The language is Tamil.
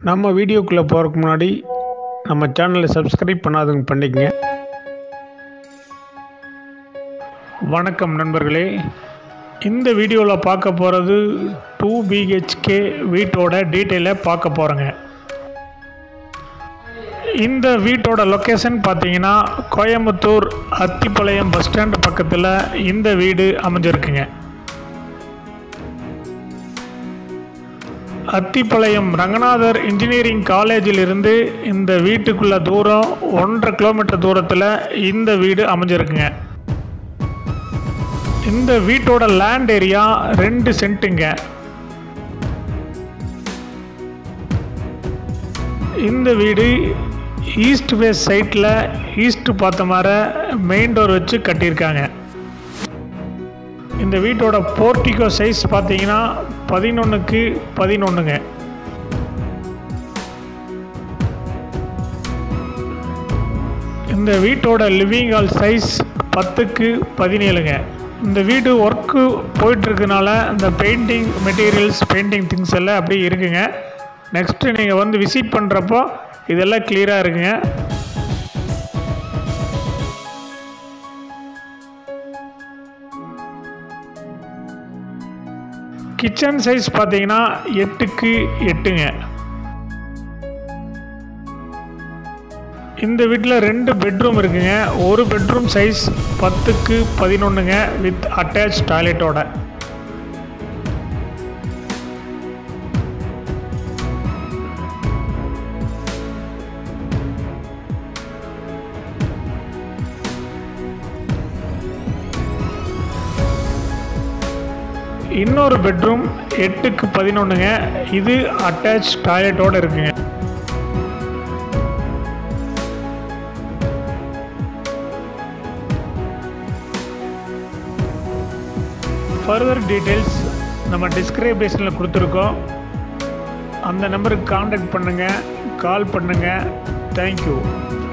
நம்ம வீடியோக்குள்ளே போகிறதுக்கு முன்னாடி நம்ம சேனலை சப்ஸ்கிரைப் பண்ணாதவங்க பண்ணிக்கங்க வணக்கம் நண்பர்களே இந்த வீடியோவில் பார்க்க போகிறது டூ பிஹெச்கே வீட்டோட டீட்டெயிலை பார்க்க போகிறோங்க இந்த வீட்டோட லொக்கேஷன் பார்த்தீங்கன்னா கோயம்புத்தூர் அத்திப்பாளையம் பஸ் ஸ்டாண்ட் பக்கத்தில் இந்த வீடு அமைஞ்சிருக்குங்க அத்திப்பாளையம் ரங்கநாதர் இன்ஜினியரிங் காலேஜிலிருந்து இந்த வீட்டுக்குள்ள தூரம் ஒன்றரை கிலோமீட்டர் தூரத்தில் இந்த வீடு அமைஞ்சிருக்குங்க இந்த வீட்டோட லேண்ட் ஏரியா ரெண்டு சென்ட்டுங்க இந்த வீடு ஈஸ்ட் வேஸ்ட் சைட்டில் ஈஸ்ட் பார்த்த மாதிரி மெயின் டோர் வச்சு கட்டியிருக்காங்க இந்த வீட்டோட போர்ட்டிகோ சைஸ் பார்த்தீங்கன்னா பதினொன்றுக்கு பதினொன்றுங்க இந்த வீட்டோட லிவிங் ஹால் சைஸ் பத்துக்கு பதினேழுங்க இந்த வீடு ஒர்க்கு போயிட்டுருக்கனால இந்த பெயிண்டிங் மெட்டீரியல்ஸ் பெயிண்டிங் திங்ஸ் எல்லாம் அப்படியே இருக்குங்க நெக்ஸ்ட்டு நீங்கள் வந்து விசிட் பண்ணுறப்போ இதெல்லாம் கிளியராக இருக்குங்க கிச்சன் சைஸ் பார்த்தீங்கன்னா எட்டுக்கு எட்டுங்க இந்த வீட்டில் ரெண்டு பெட்ரூம் இருக்குங்க ஒரு பெட்ரூம் சைஸ் பத்துக்கு பதினொன்றுங்க வித் அட்டாச் டாய்லெட்டோட இன்னொரு பெட்ரூம் எட்டுக்கு பதினொன்றுங்க இது அட்டாச் டாய்லெட்டோடு இருக்குங்க ஃபர்தர் டீட்டெயில்ஸ் நம்ம டிஸ்கிரிப்ஷனில் கொடுத்துருக்கோம் அந்த நம்பருக்கு காண்டாக்ட் பண்ணுங்கள் கால் பண்ணுங்கள் தேங்க்யூ